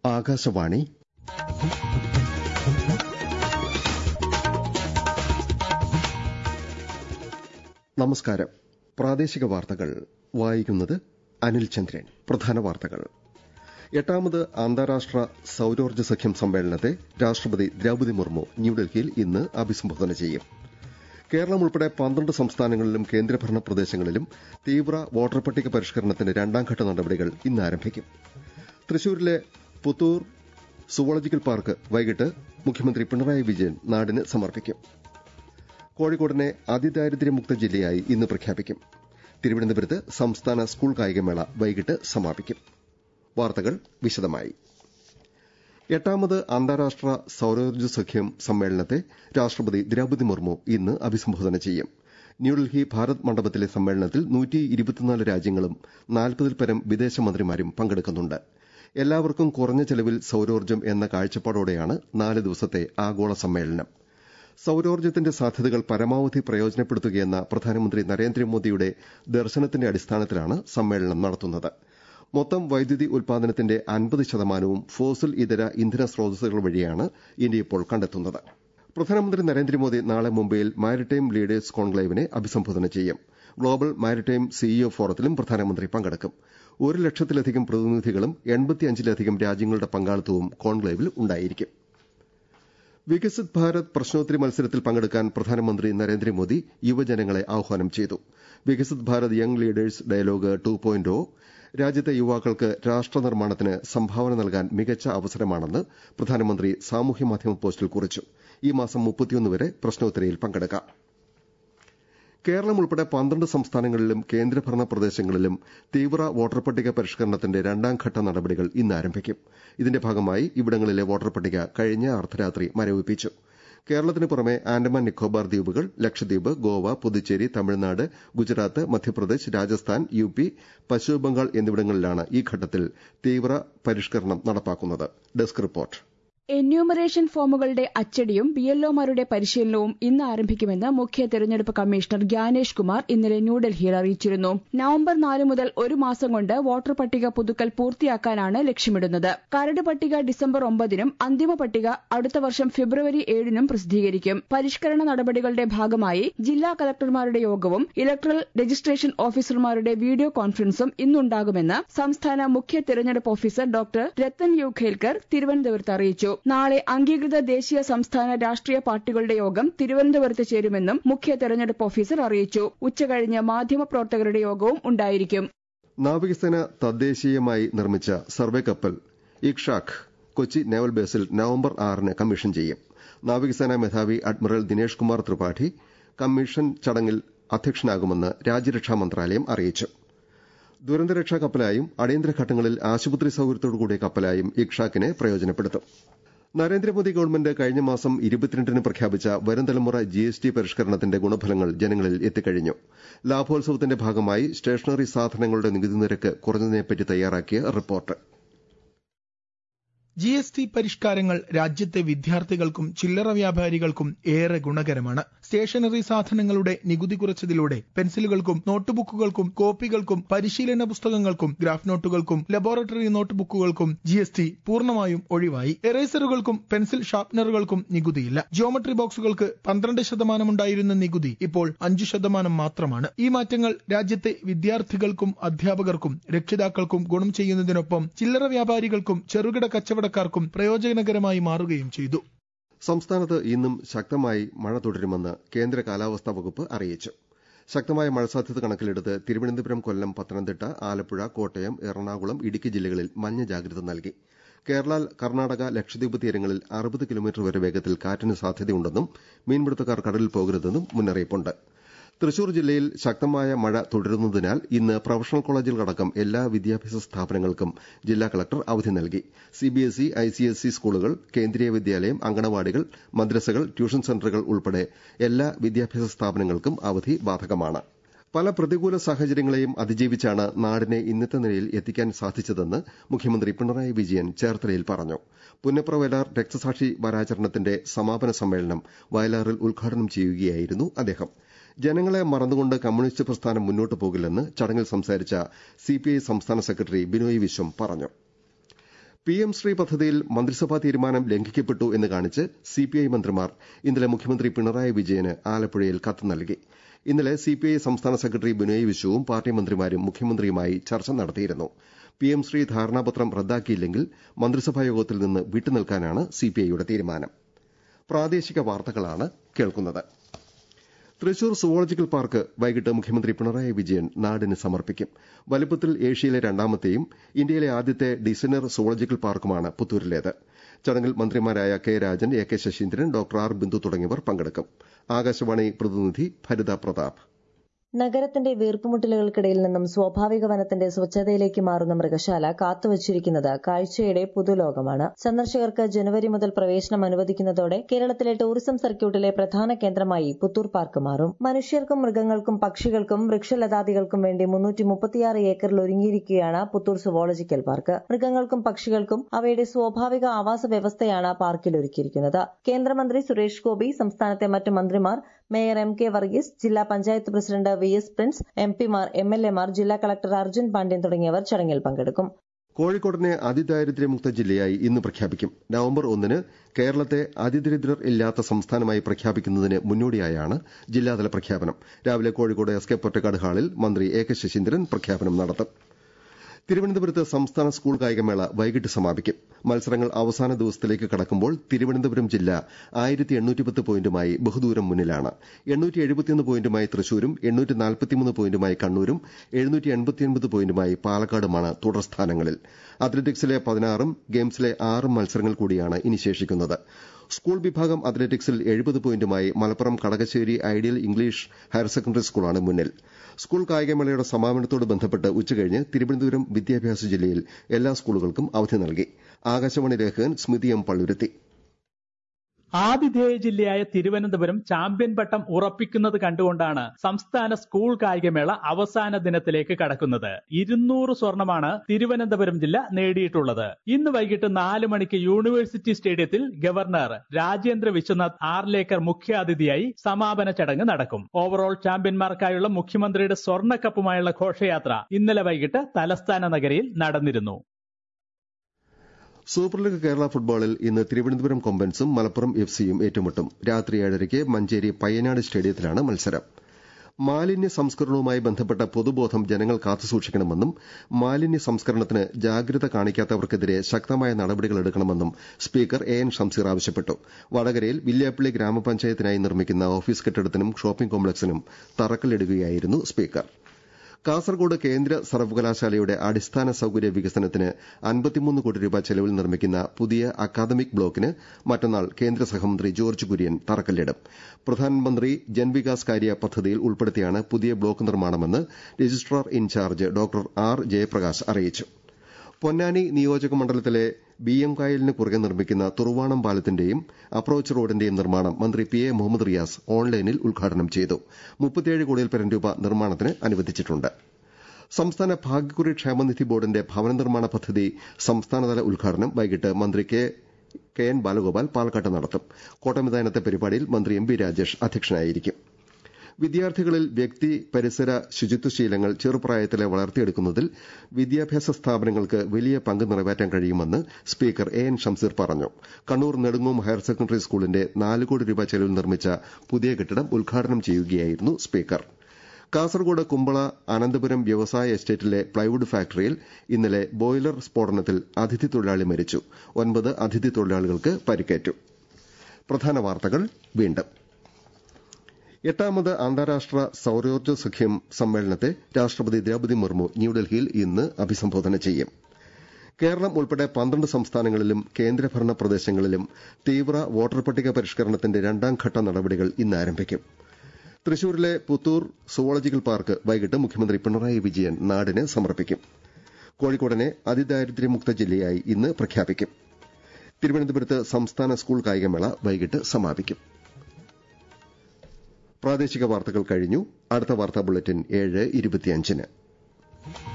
ആകാശവാണി നമസ്കാരം പ്രാദേശിക വാർത്തകൾ വായിക്കുന്നത് അനിൽ ചന്ദ്രൻ പ്രധാന വാർത്തകൾ എട്ടാമത് അന്താരാഷ്ട്ര സൌരോർജ്ജ സഖ്യം സമ്മേളനത്തെ രാഷ്ട്രപതി ദ്രൌപദി മുർമു ന്യൂഡൽഹിയിൽ ഇന്ന് അഭിസംബോധന ചെയ്യും കേരളം ഉൾപ്പെടെ പന്ത്രണ്ട് സംസ്ഥാനങ്ങളിലും കേന്ദ്രഭരണ പ്രദേശങ്ങളിലും തീവ്ര വോട്ടർ പട്ടിക പരിഷ്കരണത്തിന്റെ രണ്ടാംഘട്ട നടപടികൾ ഇന്ന് ആരംഭിക്കും തൃശൂരിലെ പുത്തൂർ സുവോളജിക്കൽ പാർക്ക് വൈകിട്ട് മുഖ്യമന്ത്രി പിണറായി വിജയൻ നാടിന് സമർപ്പിക്കും കോഴിക്കോടിനെ അതിദാരിദ്ര്യമുക്ത ജില്ലയായി ഇന്ന് പ്രഖ്യാപിക്കും തിരുവനന്തപുരത്ത് സംസ്ഥാന സ്കൂൾ കായികമേള വൈകിട്ട് സമാപിക്കും വാർത്തകൾ വിശദമായി എട്ടാമത് അന്താരാഷ്ട്ര സൌരോർജ്ജ സഖ്യം സമ്മേളനത്തെ രാഷ്ട്രപതി ദ്രൌപദി മുർമു ഇന്ന് അഭിസംബോധന ചെയ്യും ന്യൂഡൽഹി ഭാരത് മണ്ഡപത്തിലെ സമ്മേളനത്തിൽ രാജ്യങ്ങളും നാൽപ്പതിൽ പരം വിദേശ മന്ത്രിമാരും പങ്കെടുക്കുന്നുണ്ട് എല്ലാവർക്കും കുറഞ്ഞ ചെലവിൽ സൌരോർജ്ജം എന്ന കാഴ്ചപ്പാടോടെയാണ് നാല് ദിവസത്തെ ആഗോള സമ്മേളനം സൌരോർജ്ജത്തിന്റെ സാധ്യതകൾ പരമാവധി പ്രയോജനപ്പെടുത്തുകയെന്ന പ്രധാനമന്ത്രി നരേന്ദ്രമോദിയുടെ ദർശനത്തിന്റെ അടിസ്ഥാനത്തിലാണ് സമ്മേളനം നടത്തുന്നത് മൊത്തം വൈദ്യുതി ഉൽപാദനത്തിന്റെ അൻപത് ശതമാനവും ഫോസിൽ ഇതര ഇന്ധന സ്രോതസ്സുകൾ വഴിയാണ് ഇന്ത്യ ഇപ്പോൾ കണ്ടെത്തുന്നത് പ്രധാനമന്ത്രി നരേന്ദ്രമോദി നാളെ മുംബൈയിൽ മാരിടൈം ലീഡേഴ്സ് കോൺക്ലേവിനെ അഭിസംബോധന ചെയ്യും ഗ്ലോബൽ മാരിടൈം സിഇഒ ഫോറത്തിലും പ്രധാനമന്ത്രി പങ്കെടുക്കും ഒരു ലക്ഷത്തിലധികം പ്രതിനിധികളും എൺപത്തിയഞ്ചിലധികം രാജ്യങ്ങളുടെ പങ്കാളിത്തവും കോൺക്ലേവിൽ ഉണ്ടായിരിക്കും വികസിത് ഭാരത് പ്രശ്നോത്തരി മത്സരത്തിൽ പങ്കെടുക്കാൻ പ്രധാനമന്ത്രി നരേന്ദ്രമോദി യുവജനങ്ങളെ ആഹ്വാനം ചെയ്തു Viksit Bharat young leaders dialogue two point രാജ്യത്തെ യുവാക്കൾക്ക് രാഷ്ട്ര നിർമ്മാണത്തിന് സംഭാവന നൽകാൻ മികച്ച അവസരമാണെന്ന് പ്രധാനമന്ത്രി സാമൂഹ്യമാധ്യമ പോസ്റ്റിൽ കുറിച്ചു ഈ മാസം മുപ്പത്തിയൊന്ന് വരെ പ്രശ്നോത്തരിയിൽ പങ്കെടുക്കാം കേരളം ഉൾപ്പെടെ പന്ത്രണ്ട് സംസ്ഥാനങ്ങളിലും കേന്ദ്രഭരണ പ്രദേശങ്ങളിലും തീവ്ര വോട്ടർ പട്ടിക പരിഷ്കരണത്തിന്റെ രണ്ടാംഘട്ട നടപടികൾ ഇന്ന് ആരംഭിക്കും ഇതിന്റെ ഭാഗമായി ഇവിടങ്ങളിലെ വോട്ടർ പട്ടിക കഴിഞ്ഞ അർദ്ധരാത്രി മരവിപ്പിച്ചു കേരളത്തിന് പുറമെ ആൻഡമാൻ നിക്കോബാർ ദ്വീപുകൾ ലക്ഷദ്വീപ് ഗോവ പുതുച്ചേരി തമിഴ്നാട് ഗുജറാത്ത് മധ്യപ്രദേശ് രാജസ്ഥാൻ യുപി പശ്ചിമബംഗാൾ എന്നിവിടങ്ങളിലാണ് ഈ ഘട്ടത്തിൽ തീവ്ര പരിഷ്കരണം നടപ്പാക്കുന്നത് ഡെസ്ക് റിപ്പോർട്ട് എന്യൂമറേഷൻ ഫോമുകളുടെ അച്ചടിയും ബിഎൽഒമാരുടെ പരിശീലനവും ഇന്ന് ആരംഭിക്കുമെന്ന് മുഖ്യ തെരഞ്ഞെടുപ്പ് കമ്മീഷണർ ഗ്യാനേഷ് കുമാർ ഇന്നലെ ന്യൂഡൽഹിയിൽ അറിയിച്ചിരുന്നു നവംബർ നാല് മുതൽ ഒരു മാസം കൊണ്ട് വോട്ടർ പട്ടിക പുതുക്കൽ പൂർത്തിയാക്കാനാണ് ലക്ഷ്യമിടുന്നത് കരട് പട്ടിക ഡിസംബർ ഒമ്പതിനും അന്തിമ പട്ടിക അടുത്ത വർഷം ഫെബ്രുവരി ഏഴിനും പ്രസിദ്ധീകരിക്കും പരിഷ്കരണ നടപടികളുടെ ഭാഗമായി ജില്ലാ കലക്ടർമാരുടെ യോഗവും ഇലക്ട്രൽ രജിസ്ട്രേഷൻ ഓഫീസർമാരുടെ വീഡിയോ കോൺഫറൻസും ഇന്നുണ്ടാകുമെന്ന് സംസ്ഥാന മുഖ്യ തെരഞ്ഞെടുപ്പ് officer doctor Rathan U Kelkar തിരുവനന്തപുരത്ത് അറിയിച്ചു നാളെ അംഗീകൃത ദേശീയ സംസ്ഥാന രാഷ്ട്രീയ പാർട്ടികളുടെ യോഗം തിരുവനന്തപുരത്ത് ചേരുമെന്നും മുഖ്യ തെരഞ്ഞെടുപ്പ് ഓഫീസർ അറിയിച്ചു ഉച്ചകഴിഞ്ഞ് മാധ്യമപ്രവർത്തകരുടെ യോഗവും ഉണ്ടായിരിക്കും നാവികസേന തദ്ദേശീയമായി നിർമ്മിച്ച സർവേ കപ്പൽ ഇക്ഷാഖ് കൊച്ചി നേവൽ ബേസിൽ നവംബർ ആറിന് കമ്മീഷൻ ചെയ്യും നാവികസേനാ മേധാവി അഡ്മിറൽ ദിനേഷ് കുമാർ ത്രിപാഠി കമ്മീഷൻ ചടങ്ങിൽ അധ്യക്ഷനാകുമെന്ന് രാജ്യരക്ഷാ മന്ത്രാലയം അറിയിച്ചു ദുരന്തരക്ഷാ കപ്പലായും അടിയന്തരഘട്ടങ്ങളിൽ ആശുപത്രി സൌകര്യത്തോടുകൂടിയ കപ്പലായും ഇക്ഷാക്കിനെ പ്രയോജനപ്പെടുത്തും നരേന്ദ്രമോദി ഗവൺമെന്റ് കഴിഞ്ഞ മാസം ഇരുപത്തിരണ്ടിന് പ്രഖ്യാപിച്ച വരും തലമുറ ജിഎസ്ടി പരിഷ്കരണത്തിന്റെ ഗുണഫലങ്ങൾ ജനങ്ങളിൽ എത്തിക്കഴിഞ്ഞു ലാഭോത്സവത്തിന്റെ ഭാഗമായി സ്റ്റേഷനറി സാധനങ്ങളുടെ നികുതി നിരക്ക് കുറഞ്ഞതിനെപ്പറ്റി തയ്യാറാക്കിയ റിപ്പോർട്ട് ജി എസ് ടി പരിഷ്കാരങ്ങൾ രാജ്യത്തെ വിദ്യാർത്ഥികൾക്കും ചില്ലറ വ്യാപാരികൾക്കും ഏറെ ഗുണകരമാണ് സ്റ്റേഷനറി സാധനങ്ങളുടെ നികുതി കുറച്ചതിലൂടെ പെൻസിലുകൾക്കും നോട്ട്ബുക്കുകൾക്കും കോപ്പികൾക്കും പരിശീലന പുസ്തകങ്ങൾക്കും ഗ്രാഫ് നോട്ടുകൾക്കും ലബോറട്ടറി നോട്ട്ബുക്കുകൾക്കും ജി എസ് ടി പൂർണ്ണമായും ഒഴിവായി എറേസറുകൾക്കും പെൻസിൽ ഷാർപ്നറുകൾക്കും നികുതിയില്ല ജിയോമെട്രി ബോക്സുകൾക്ക് പന്ത്രണ്ട് ശതമാനമുണ്ടായിരുന്ന നികുതി ഇപ്പോൾ അഞ്ചു ശതമാനം മാത്രമാണ് ഈ മാറ്റങ്ങൾ രാജ്യത്തെ വിദ്യാർത്ഥികൾക്കും അധ്യാപകർക്കും രക്ഷിതാക്കൾക്കും ഗുണം ചെയ്യുന്നതിനൊപ്പം ചില്ലറ വ്യാപാരികൾക്കും ചെറുകിട കച്ചവടക്കാർക്കും പ്രയോജനകരമായി മാറുകയും ചെയ്തു സംസ്ഥാനത്ത് ഇന്നും ശക്തമായി മഴ തുടരുമെന്ന് കേന്ദ്ര കാലാവസ്ഥാ വകുപ്പ് അറിയിച്ചു ശക്തമായ മഴ സാധ്യത കണക്കിലെടുത്ത് തിരുവനന്തപുരം കൊല്ലം പത്തനംതിട്ട ആലപ്പുഴ കോട്ടയം എറണാകുളം ഇടുക്കി ജില്ലകളിൽ മഞ്ഞ ജാഗ്രത നൽകി കേരള കർണാടക ലക്ഷദ്വീപ് തീരങ്ങളിൽ അറുപത് കിലോമീറ്റർ വരെ വേഗത്തിൽ കാറ്റിന് സാധ്യതയുണ്ടെന്നും മീൻപിടുത്തക്കാർ കടലിൽ പോകരുതെന്നും മുന്നറിയിപ്പുണ്ട് തൃശൂർ ജില്ലയിൽ ശക്തമായ മഴ തുടരുന്നതിനാൽ ഇന്ന് പ്രൊഫഷണൽ കോളേജുകളടക്കം എല്ലാ വിദ്യാഭ്യാസ സ്ഥാപനങ്ങൾക്കും ജില്ലാ കളക്ടർ അവധി നൽകി സിബിഎസ്ഇ ഐസിഎസ്ഇ സ്കൂളുകൾ കേന്ദ്രീയ വിദ്യാലയം അങ്കണവാടികൾ മദ്രസകൾ ട്യൂഷൻ സെന്ററുകൾ ഉൾപ്പെടെ എല്ലാ വിദ്യാഭ്യാസ സ്ഥാപനങ്ങൾക്കും അവധി ബാധകമാണ് പല പ്രതികൂല സാഹചര്യങ്ങളെയും അതിജീവിച്ചാണ് നാടിനെ ഇന്നത്തെ നിലയിൽ എത്തിക്കാൻ സാധിച്ചതെന്ന് മുഖ്യമന്ത്രി പിണറായി വിജയൻ ചേർത്തലയിൽ പറഞ്ഞു പുന്നപ്ര വയലാർ രക്തസാക്ഷി വാരാചരണത്തിന്റെ സമാപന സമ്മേളനം വയലാറിൽ ഉദ്ഘാടനം ചെയ്യുകയായിരുന്നു അദ്ദേഹം ജനങ്ങളെ മറന്നുകൊണ്ട് കമ്മ്യൂണിസ്റ്റ് പ്രസ്ഥാനം മുന്നോട്ട് പോകില്ലെന്ന് ചടങ്ങിൽ സംസാരിച്ച സിപിഐ സംസ്ഥാന സെക്രട്ടറി ബിനോയ് വിശ്വം പറഞ്ഞു പി എം ശ്രീ പദ്ധതിയിൽ മന്ത്രിസഭാ തീരുമാനം ലംഘിക്കപ്പെട്ടു എന്ന് കാണിച്ച് സിപിഐ മന്ത്രിമാർ ഇന്നലെ മുഖ്യമന്ത്രി പിണറായി വിജയന് ആലപ്പുഴയിൽ കത്ത് നൽകി ഇന്നലെ സിപിഐ സംസ്ഥാന സെക്രട്ടറി ബിനോയ് വിശ്വവും പാർട്ടി മന്ത്രിമാരും മുഖ്യമന്ത്രിയുമായി ചർച്ച നടത്തിയിരുന്നു പി എം ശ്രീ ധാരണാപത്രം റദ്ദാക്കിയില്ലെങ്കിൽ മന്ത്രിസഭാ യോഗത്തിൽ നിന്ന് വിട്ടുനിൽക്കാനാണ് സിപിഐയുടെ തീരുമാനം പ്രാദേശിക വാർത്തകളാണ് കേൾക്കുന്നത് തൃശൂർ സുവോളജിക്കൽ പാർക്ക് വൈകിട്ട് മുഖ്യമന്ത്രി പിണറായി വിജയൻ നാടിന് സമർപ്പിക്കും വലുപ്പത്തിൽ ഏഷ്യയിലെ രണ്ടാമത്തെയും ഇന്ത്യയിലെ ആദ്യത്തെ ഡിസൈനർ സുവോളജിക്കൽ പാർക്കുമാണ് പുത്തൂരിലേത് ചടങ്ങിൽ മന്ത്രിമാരായ K Rajan A K Saseendran doctor R Bindu തുടങ്ങിയവർ പങ്കെടുക്കും ആകാശവാണി പ്രതിനിധി ഭരിത പ്രതാപ് നഗരത്തിന്റെ വീർപ്പുമുട്ടലുകൾക്കിടയിൽ നിന്നും സ്വാഭാവിക വനത്തിന്റെ സ്വച്ഛതയിലേക്ക് മാറുന്ന മൃഗശാല കാത്തുവച്ചിരിക്കുന്നത് കാഴ്ചയുടെ പുതുലോകമാണ് സന്ദർശകർക്ക് ജനുവരി മുതൽ പ്രവേശനം അനുവദിക്കുന്നതോടെ കേരളത്തിലെ ടൂറിസം സർക്യൂട്ടിലെ പ്രധാന കേന്ദ്രമായി പുത്തൂർ പാർക്ക് മാറും മനുഷ്യർക്കും മൃഗങ്ങൾക്കും പക്ഷികൾക്കും വൃക്ഷലതാദികൾക്കും വേണ്ടി മുന്നൂറ്റി മുപ്പത്തിയാറ് ഏക്കറിൽ ഒരുങ്ങിയിരിക്കുകയാണ് പുത്തൂർ സുവോളജിക്കൽ പാർക്ക് മൃഗങ്ങൾക്കും പക്ഷികൾക്കും അവയുടെ സ്വാഭാവിക ആവാസ വ്യവസ്ഥയാണ് പാർക്കിൽ ഒരുക്കിയിരിക്കുന്നത് കേന്ദ്രമന്ത്രി സുരേഷ് ഗോപി സംസ്ഥാനത്തെ മറ്റ് മന്ത്രിമാർ മേയർ എം കെ വർഗീസ് ജില്ലാ panchayat president V S Prince M പിമാർ എം എൽ എമാർ ജില്ലാ കളക്ടർ അർജുൻ പാണ്ഡ്യൻ തുടങ്ങിയവർ ചടങ്ങിൽ പങ്കെടുക്കും കോഴിക്കോടിനെ അതിദാരിദ്ര്യമുക്ത ജില്ലയായി ഇന്ന് പ്രഖ്യാപിക്കും നവംബർ ഒന്നിന് കേരളത്തെ അതിദരിദ്രർ ഇല്ലാത്ത സംസ്ഥാനമായി പ്രഖ്യാപിക്കുന്നതിന് മുന്നോടിയായാണ് ജില്ലാതല പ്രഖ്യാപനം രാവിലെ കോഴിക്കോട് എസ് കെ പൊറ്റക്കാട് ഹാളിൽ മന്ത്രി എ കെ ശശീന്ദ്രൻ പ്രഖ്യാപനം നടത്തും തിരുവനന്തപുരത്ത് സംസ്ഥാന സ്കൂൾ കായികമേള വൈകിട്ട് സമാപിക്കും മത്സരങ്ങൾ അവസാന ദിവസത്തിലേക്ക് കടക്കുമ്പോൾ തിരുവനന്തപുരം ജില്ല ആയിരത്തി എണ്ണൂറ്റിപ്പത്ത് പോയിന്റുമായി ബഹുദൂരം മുന്നിലാണ് എണ്ണൂറ്റി എഴുപത്തിയൊന്ന് പോയിന്റുമായി തൃശൂരും എണ്ണൂറ്റി നാൽപ്പത്തിമൂന്ന് പോയിന്റുമായി കണ്ണൂരും എഴുന്നൂറ്റി എൺപത്തിയൊൻപത് പോയിന്റുമായി പാലക്കാടുമാണ് തുടർ സ്ഥാനങ്ങളിൽ അത്ലറ്റിക്സിലെ പതിനാറും ഗെയിംസിലെ ആറും മത്സരങ്ങൾ കൂടിയാണ് ഇനി ശേഷിക്കുന്നത് സ്കൂൾ വിഭാഗം അത്ലറ്റിക്സിൽ എഴുപത് പോയിന്റുമായി Malappuram Kadakassery ideal English higher secondary സ്കൂളാണ് മുന്നിൽ സ്കൂൾ കായികമേളയുടെ സമാപനത്തോട് ബന്ധപ്പെട്ട് ഉച്ചകഴിഞ്ഞ് തിരുവനന്തപുരം വിദ്യാഭ്യാസ ജില്ലയിൽ എല്ലാ സ്കൂളുകൾക്കും അവധി നൽകി ആകാശവാണി ലേഖകൻ സ്മിതി എം പള്ളുരുത്തി ആതിഥേയ ജില്ലയായ തിരുവനന്തപുരം ചാമ്പ്യൻ പട്ടം ഉറപ്പിക്കുന്നത് കണ്ടുകൊണ്ടാണ് സംസ്ഥാന സ്കൂൾ കായികമേള അവസാന ദിനത്തിലേക്ക് കടക്കുന്നത് ഇരുന്നൂറ് സ്വർണമാണ് തിരുവനന്തപുരം ജില്ല നേടിയിട്ടുള്ളത് ഇന്ന് വൈകിട്ട് നാല് മണിക്ക് യൂണിവേഴ്സിറ്റി സ്റ്റേഡിയത്തിൽ ഗവർണർ രാജേന്ദ്ര വിശ്വനാഥ് ആർലേക്കർ മുഖ്യാതിഥിയായി സമാപന ചടങ്ങ് നടക്കും ഓവറോൾ ചാമ്പ്യന്മാർക്കായുള്ള മുഖ്യമന്ത്രിയുടെ സ്വർണ്ണക്കപ്പുമായുള്ള ഘോഷയാത്ര ഇന്നലെ വൈകിട്ട് തലസ്ഥാന നഗരിയിൽ നടന്നിരുന്നു സൂപ്പർ ലീഗ് കേരള ഫുട്ബോളിൽ ഇന്ന് തിരുവനന്തപുരം കൊമ്പൻസും മലപ്പുറം എഫ് സിയും ഏറ്റുമുട്ടും രാത്രി ഏഴരയ്ക്ക് മഞ്ചേരി പയ്യനാട് സ്റ്റേഡിയത്തിലാണ് മത്സരം മാലിന്യ സംസ്കരണവുമായി ബന്ധപ്പെട്ട പൊതുബോധം ജനങ്ങൾ കാത്തുസൂക്ഷിക്കണമെന്നും മാലിന്യ സംസ്കരണത്തിന് ജാഗ്രത കാണിക്കാത്തവർക്കെതിരെ ശക്തമായ നടപടികൾ എടുക്കണമെന്നും സ്പീക്കർ എ എൻ ഷംസീർ ആവശ്യപ്പെട്ടു വടകരയിൽ വില്യാപ്പള്ളി ഗ്രാമപഞ്ചായത്തിനായി നിർമ്മിക്കുന്ന ഓഫീസ് കെട്ടിടത്തിനും ഷോപ്പിംഗ് കോംപ്ലക്സിനും തറക്കല്ലിടുകയായിരുന്നു സ്പീക്കർ കാസർഗോഡ് കേന്ദ്ര സർവകലാശാലയുടെ അടിസ്ഥാന സൌകര്യ വികസനത്തിന് അൻപത്തിമൂന്ന് കോടി രൂപ ചെലവിൽ നിർമ്മിക്കുന്ന പുതിയ അക്കാദമിക് ബ്ലോക്കിന് മറ്റന്നാൾ കേന്ദ്ര സഹമന്ത്രി ജോർജ് കുര്യൻ തറക്കല്ലിടും പ്രധാനമന്ത്രി ജൻവികാസ് കാര്യ പദ്ധതിയിൽ ഉൾപ്പെടുത്തിയാണ് പുതിയ ബ്ലോക്ക് നിർമ്മാണമെന്ന് registrar in charge doctor R Jayaprakash അറിയിച്ചു പൊന്നാനി നിയോജക മണ്ഡലത്തിലെ ബി എം കായലിന് കുറുകെ നിർമ്മിക്കുന്ന തുറുവാണം പാലത്തിന്റെയും അപ്രോച്ച് റോഡിന്റെയും നിർമ്മാണം മന്ത്രി പി എ മുഹമ്മദ് റിയാസ് ഓൺലൈനിൽ ഉദ്ഘാടനം ചെയ്തു മുപ്പത്തിയേഴ് കോടിയിൽ പരം രൂപ നിർമ്മാണത്തിന് അനുവദിച്ചിട്ടുണ്ട് സംസ്ഥാന ഭാഗ്യക്കുറി ക്ഷേമനിധി ബോർഡിന്റെ ഭവന നിർമ്മാണ പദ്ധതി സംസ്ഥാനതല ഉദ്ഘാടനം വൈകിട്ട് മന്ത്രി കെ കെ എൻ ബാലഗോപാൽ പാലക്കാട്ട് നടത്തും കോട്ടമിതാനത്തെ പരിപാടിയിൽ മന്ത്രി എം വി രാജേഷ് അധ്യക്ഷനായിരിക്കും വിദ്യാർത്ഥികളിൽ വ്യക്തി പരിസര ശുചിത്വശീലങ്ങൾ ചെറുപ്രായത്തിലെ വളർത്തിയെടുക്കുന്നതിൽ വിദ്യാഭ്യാസ സ്ഥാപനങ്ങൾക്ക് വലിയ പങ്ക് നിറവേറ്റാൻ കഴിയുമെന്ന് സ്പീക്കർ എ എൻ ഷംസീർ പറഞ്ഞു കണ്ണൂർ നെടുങ്ങോം ഹയർ സെക്കൻഡറി സ്കൂളിന്റെ നാല് കോടി രൂപ ചെലവിൽ നിർമ്മിച്ച പുതിയ കെട്ടിടം ഉദ്ഘാടനം ചെയ്യുകയായിരുന്നു സ്പീക്കർ കാസർഗോഡ് കുമ്പള അനന്തപുരം വ്യവസായ എസ്റ്റേറ്റിലെ പ്ലൈവുഡ് ഫാക്ടറിയിൽ ഇന്നലെ ബോയിലർ സ്ഫോടനത്തിൽ അതിഥി തൊഴിലാളി മരിച്ചു ഒൻപത് അതിഥി തൊഴിലാളികൾക്ക് പരിക്കേറ്റു പ്രധാന വാർത്തകൾ വീണ്ടും എട്ടാമത് അന്താരാഷ്ട്ര സൌരോർജ്ജ സഖ്യം സമ്മേളനത്തെ രാഷ്ട്രപതി ദ്രൌപദി മുർമു ന്യൂഡൽഹിയിൽ ഇന്ന് അഭിസംബോധന ചെയ്യും കേരളം ഉൾപ്പെടെ പന്ത്രണ്ട് സംസ്ഥാനങ്ങളിലും കേന്ദ്രഭരണ പ്രദേശങ്ങളിലും തീവ്ര വോട്ടർ പട്ടിക പരിഷ്കരണത്തിന്റെ രണ്ടാംഘട്ട നടപടികൾ ഇന്ന് ആരംഭിക്കും തൃശൂരിലെ പുത്തൂർ സുവോളജിക്കൽ പാർക്ക് വൈകിട്ട് മുഖ്യമന്ത്രി പിണറായി വിജയൻ നാടിന് സമർപ്പിക്കും കോഴിക്കോടിനെ അതിദാരിദ്ര്യമുക്ത ജില്ലയായി ഇന്ന് പ്രഖ്യാപിക്കും തിരുവനന്തപുരത്ത് സംസ്ഥാന സ്കൂൾ കായികമേള വൈകിട്ട് സമാപിക്കും പ്രാദേശിക വാർത്തകൾ കഴിഞ്ഞു അടുത്ത വാർത്താ ബുള്ളറ്റിൻ ഏഴ് ഇരുപത്തിയഞ്ചിന്